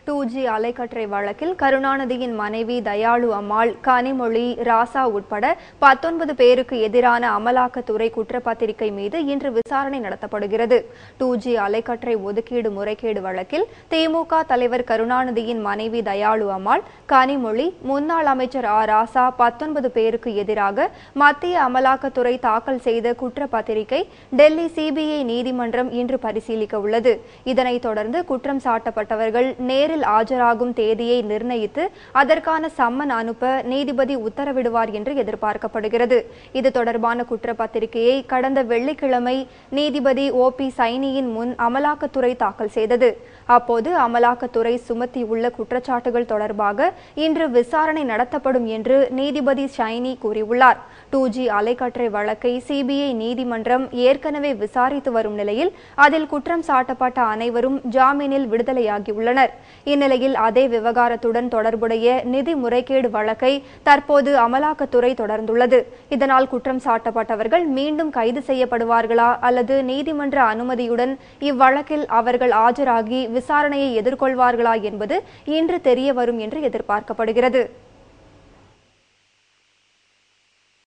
two G அலைக்கற்றை வழக்கில் கருணாநிதியின் மனைவி தயாளு அம்மாள் கனிமொழி ராசா உட்பட பத்தொன்பது பேருக்கு எதிரான அமலாக்கத்துறை குற்றப்பத்திரிகை மீது இன்று விசாரணை நடத்தப்படுகிறது டூ ஜி அலைக்கற்றை ஒதுக்கீடு முறைகேடு வழக்கில் திமுக தலைவர் கருணாநிதியின் மனைவி தயாளு அம்மாள் கனிமொழி முன்னாள் அமைச்சர் ஆ ராசா பத்தொன்பது பேருக்கு எதிராக மத்திய அமலாக்கத்துறை தாக்கல் செய்த குற்றப்பத்திரிகை டெல்லி சிபிஐ நீதிமன்றம் இன்று பரிசீலிக்க உள்ளது இதனைத் தொடர்ந்து குற்றம் சாட்டப்பட்டவர்கள் நேரில் ஆஜராகும் தேதியை நிர்ணயித்து அதற்கான சம்மன் அனுப்ப நீதிபதி உத்தரவிடுவார் என்று எதிர்பார்க்கப்படுகிறது இது தொடர்பான குற்றப்பத்திரிகையை கடந்த வெள்ளிக்கிழமை நீதிபதி ஓ பி சைனியின் முன் அமலாக்கத்துறை தாக்கல் செய்தது அப்போது அமலாக்கத்துறை சுமத்தியுள்ள குற்றச்சாட்டுகள் தொடர்பாக இன்று விசாரணை நடத்தப்படும் என்று நீதிபதி ஷைனி கூறியுள்ளார் டூ ஜி அலைக்கற்றை வழக்கை சிபிஐ நீதிமன்றம் ஏற்கனவே விசாரித்து வரும் நிலையில் அதில் குற்றம் சாட்டப்பட்ட அனைவரும் ஜாமீனில் விடுதலையாகியுள்ளனர் இந்நிலையில் அதே விவகாரத்துடன் தொடர்புடைய நிதி முறைகேடு வழக்கை தற்போது அமலாக்கத்துறை தொடர்ந்துள்ளது இதனால் குற்றம் சாட்டப்பட்டவர்கள் மீண்டும் கைது செய்யப்படுவார்களா அல்லது நீதிமன்ற அனுமதியுடன் இவ்வழக்கில் அவர்கள் ஆஜராகி விசாரணையை எதிர்கொள்வார்களா என்பது இன்று தெரிய வரும் என்று எதிர்பார்க்கப்படுகிறது